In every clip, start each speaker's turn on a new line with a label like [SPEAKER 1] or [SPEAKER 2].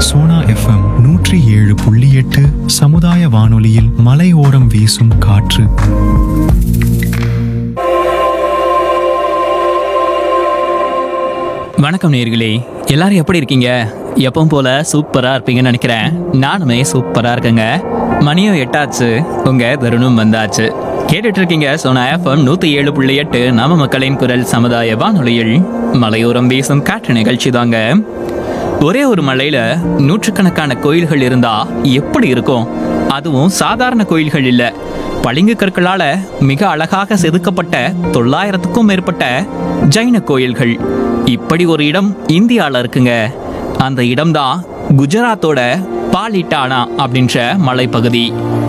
[SPEAKER 1] Sona FM நூற்றி ஏழு புள்ளி எட்டு சமுதாய வானொலியில் மலையோரம் வீசும் காற்று
[SPEAKER 2] வணக்கம் நேர்களே எல்லாரும் எப்படி இருக்கீங்க எப்பவும் போல சூப்பரா இருப்பீங்கன்னு நினைக்கிறேன் நானுமே சூப்பரா இருக்கேங்க மணியும் எட்டாச்சு உங்க தருணம் வந்தாச்சு கேட்டுட்டு இருக்கீங்க சோனா எஃப்எம் நூத்தி ஏழு புள்ளி எட்டு நம்ம மக்களின் குரல் சமுதாய வானொலியில் மலையோரம் வீசும் காற்று நிகழ்ச்சி தாங்க ஒரே ஒரு மலையில நூற்றுக்கணக்கான கோயில்கள் இருந்தா எப்படி இருக்கும் அதுவும் சாதாரண கோயில்கள் இல்ல பளிங்கு கற்களால மிக அழகாக செதுக்கப்பட்ட தொள்ளாயிரத்துக்கும் மேற்பட்ட ஜைன கோயில்கள் இப்படி ஒரு இடம் இந்தியால இருக்குங்க அந்த இடம்தான் குஜராத்தோட பாலிட்டானா அப்படின்ற மலைப்பகுதி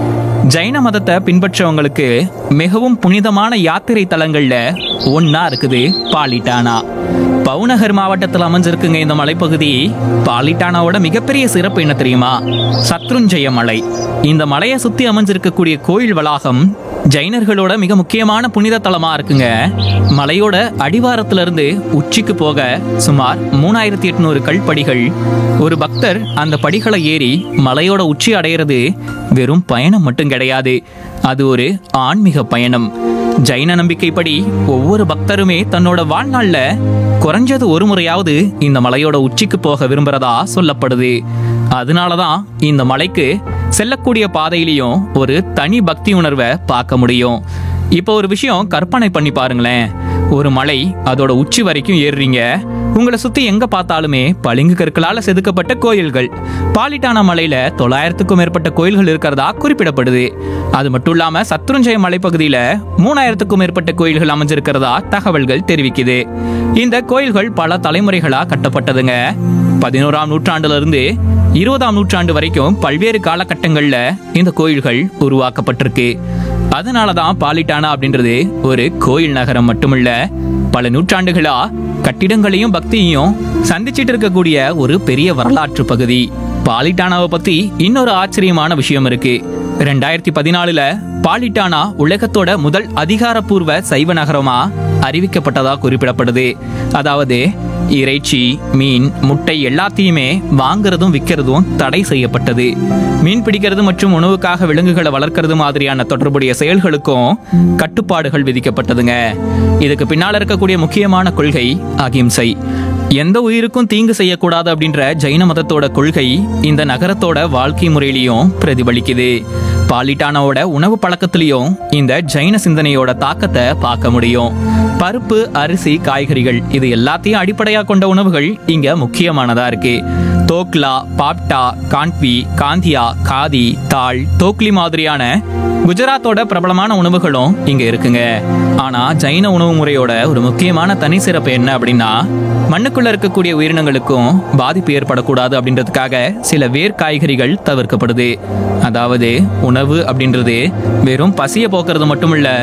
[SPEAKER 2] ஜைன மதத்தை பின்பற்றவங்களுக்கு மிகவும் புனிதமான யாத்திரை தலங்கள்ல ஒண்ணா இருக்குது பாலிட்டானா பவுநகர் மாவட்டத்தில் அமைஞ்சிருக்குங்க இந்த மலைப்பகுதி பாலிட்டானாவோட மிகப்பெரிய சிறப்பு என்ன தெரியுமா சத்ருஞ்சய மலை இந்த மலையை சுத்தி அமைஞ்சிருக்கக்கூடிய கோயில் வளாகம் ஜைனர்களோட மிக முக்கியமான புனித தலமா இருக்குங்க மலையோட அடிவாரத்துல இருந்து உச்சிக்கு போக சுமார் மூணாயிரத்தி எட்நூறு கல்படிகள் ஒரு பக்தர் அந்த படிகளை ஏறி மலையோட உச்சி அடையிறது வெறும் பயணம் மட்டும் கிடையாது அது ஒரு ஆன்மீக பயணம் ஜைன நம்பிக்கைப்படி ஒவ்வொரு பக்தருமே தன்னோட வாழ்நாள்ல குறைஞ்சது ஒரு முறையாவது இந்த மலையோட உச்சிக்கு போக விரும்புறதா சொல்லப்படுது அதனாலதான் இந்த மலைக்கு செல்லக்கூடிய பாதையிலையும் ஒரு தனி பக்தி உணர்வை பார்க்க முடியும் இப்போ ஒரு விஷயம் கற்பனை பண்ணி பாருங்களேன் ஒரு மலை அதோட உச்சி வரைக்கும் ஏறுறீங்க உங்களை சுத்தி எங்க பார்த்தாலுமே பளிங்கு கற்களால செதுக்கப்பட்ட கோயில்கள் பாலிட்டானா மலையில தொள்ளாயிரத்துக்கும் மேற்பட்ட கோயில்கள் இருக்கிறதா குறிப்பிடப்படுது அது மட்டும் இல்லாம சத்ருஞ்சய மலைப்பகுதியில மூணாயிரத்துக்கும் மேற்பட்ட கோயில்கள் அமைஞ்சிருக்கிறதா தகவல்கள் தெரிவிக்குது இந்த கோயில்கள் பல தலைமுறைகளா கட்டப்பட்டதுங்க பதினோராம் நூற்றாண்டுல இருந்து இருபதாம் நூற்றாண்டு வரைக்கும் பல்வேறு காலகட்டங்கள்ல இந்த கோயில்கள் உருவாக்கப்பட்டிருக்கு அதனாலதான் பாலிட்டானா அப்படின்றது ஒரு கோயில் நகரம் மட்டுமில்ல பல நூற்றாண்டுகளா கட்டிடங்களையும் பக்தியையும் சந்திச்சிட்டு இருக்கக்கூடிய ஒரு பெரிய வரலாற்று பகுதி பாலிட்டானாவை பத்தி இன்னொரு ஆச்சரியமான விஷயம் இருக்கு ரெண்டாயிரத்தி பதினாலுல பாலிட்டானா உலகத்தோட முதல் அதிகாரப்பூர்வ சைவ நகரமா அறிவிக்கப்பட்டதா குறிப்பிடப்படுது அதாவது இறைச்சி மீன் முட்டை எல்லாத்தையுமே வாங்குறதும் விற்கிறதும் தடை செய்யப்பட்டது மீன் பிடிக்கிறது மற்றும் உணவுக்காக விலங்குகளை வளர்க்கறது மாதிரியான தொடர்புடைய செயல்களுக்கும் கட்டுப்பாடுகள் விதிக்கப்பட்டதுங்க இதுக்கு பின்னால் இருக்கக்கூடிய முக்கியமான கொள்கை அகிம்சை எந்த உயிருக்கும் தீங்கு செய்யக்கூடாது அப்படின்ற ஜைன மதத்தோட கொள்கை இந்த நகரத்தோட வாழ்க்கை முறையிலையும் பிரதிபலிக்குது பாலிட்டானாவோட உணவு பழக்கத்திலையும் இந்த ஜைன சிந்தனையோட தாக்கத்தை பார்க்க முடியும் பருப்பு அரிசி காய்கறிகள் இது எல்லாத்தையும் அடிப்படையா கொண்ட உணவுகள் இங்க முக்கியமானதா இருக்கு தோக்லா பாப்டா கான்வி காந்தியா காதி தாள் தோக்லி மாதிரியான குஜராத்தோட பிரபலமான உணவுகளும் இங்க இருக்குங்க ஆனா ஜைன உணவு முறையோட ஒரு முக்கியமான தனி சிறப்பு என்ன அப்படின்னா மண்ணுக்குள்ள இருக்கக்கூடிய உயிரினங்களுக்கும் பாதிப்பு ஏற்படக்கூடாது அப்படின்றதுக்காக சில வேர் காய்கறிகள் தவிர்க்கப்படுது அதாவது உணவு அப்படின்றது வெறும் பசியை போக்குறது மட்டும் இல்ல